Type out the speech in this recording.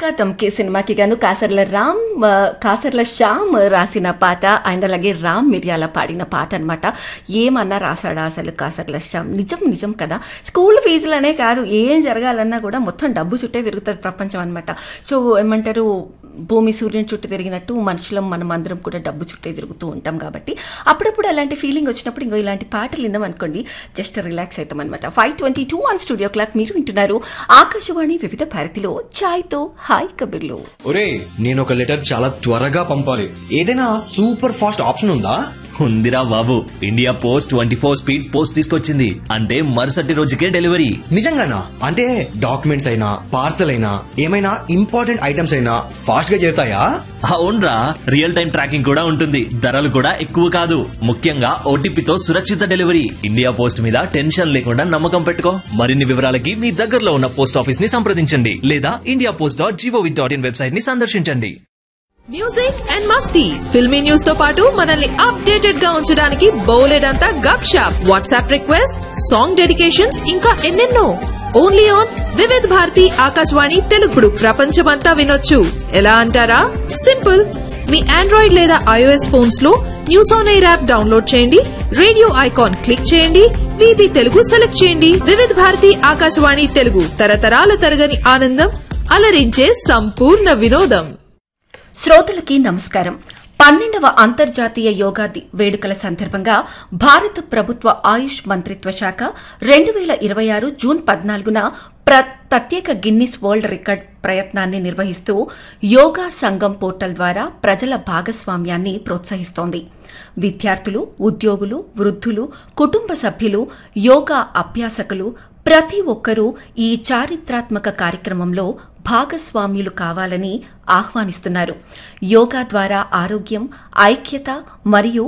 ధమాకా దమ్కే సినిమాకి గాను కాసర్ల రామ్ ఆ, కాసర్ల శ్యామ్ రాసిన పాట అండ్ అలాగే రామ్ మిర్యాల పాడిన పాట అనమాట ఏమన్నా రాశాడా అసలు కాసర్ల శ్యామ్ నిజం నిజం కదా స్కూల్ ఫీజులనే కాదు ఏం జరగాలన్నా కూడా మొత్తం డబ్బు చుట్టే తిరుగుతుంది ప్రపంచం అనమాట సో ఏమంటారు భూమి సూర్యుని చుట్టూ తిరిగినట్టు మనుషులం మనం అందరం కూడా డబ్బు చుట్టే తిరుగుతూ ఉంటాం కాబట్టి అప్పుడప్పుడు అలాంటి ఫీలింగ్ వచ్చినప్పుడు ఇంకో ఇలాంటి పాటలు విన్నాం అనుకోండి జస్ట్ రిలాక్స్ అవుతాం అనమాట five twenty two one studio clock మీరు వింటున్నారు ఆకాశవాణి వివిధ భారతిలో ఛాయ్తో హాయ్ కబుర్లు ఒరే నేను ఒక లెటర్ చాలా త్వరగా పంపాలి ఏదైనా సూపర్ ఫాస్ట్ ఆప్షన్ ఉందా ఉందిరా బాబు India post twenty four speed post తీసుకొచ్చింది అంటే మరుసటి రోజుకే డెలివరీ నిజంగానా అంటే డాక్యుమెంట్స్ అయినా పార్సల్ అయినా ఏమైనా ఇంపార్టెంట్ ఐటమ్స్ అయినా ఫాస్ట్ గా చేరుతాయా అవునరా రియల్ టైం ట్రాకింగ్ కూడా ఉంటుంది ధరలు కూడా ఎక్కువ కాదు ముఖ్యంగా ఓటీపీతో సురక్షిత డెలివరీ ఇండియా పోస్ట్ మీద టెన్షన్ లేకుండా నమ్మకం పెట్టుకో మరిన్ని వివరాలకి మీ దగ్గరలో ఉన్న పోస్ట్ ఆఫీస్ ని సంప్రదించండి లేదా India post dot GOV dot in website ని సందర్శించండి మ్యూజిక్ అండ్ మస్తీ ఫిల్మీ న్యూస్ తో పాటు మనల్ని అప్డేటెడ్ గా ఉంచడానికి బోలెడంతా gup shup WhatsApp request song dedications ఇంకా ఎన్నెన్నో ఓన్లీ ఆన్ వివిధ్ భారతి ఆకాశవాణి తెలుగుడు ప్రపంచమంతా వినొచ్చు ఎలా అంటారా సింపుల్ మీ ఆండ్రాయిడ్ లేదా ఐఓఎస్ ఫోన్స్ లో news on air app download చేయండి రేడియో ఐకాన్ క్లిక్ చేయండి విబి తెలుగు సెలెక్ట్ చేయండి వివిధ్ భారతి ఆకాశవాణి తెలుగు తరతరాల తరగని ఆనందం అలరించే సంపూర్ణ వినోదం శ్రోతలకి నమస్కారం పన్నెండవ అంతర్జాతీయ యోగా ది- వేడుకల సందర్భంగా భారత ప్రభుత్వ ఆయుష్ మంత్రిత్వ శాఖ రెండు వేల ఇరవై ఆరు జూన్ పద్నాలుగున ప్ర- ప్రత్యేక గిన్నిస్ వరల్డ్ రికార్డ్ ప్రయత్నాన్ని నిర్వహిస్తూ యోగా సంఘం పోర్టల్ ద్వారా ప్రజల భాగస్వామ్యాన్ని ప్రోత్సహిస్తోంది విద్యార్థులు ఉద్యోగులు వృద్ధులు కుటుంబ సభ్యులు యోగా అభ్యాసకులు ప్రతి ఒక్కరూ ఈ చారిత్రాత్మక కార్యక్రమంలో భాగస్వామ్యులు కావాలని ఆహ్వానిస్తున్నారు యోగా ద్వారా ఆరోగ్యం ఐక్యత మరియు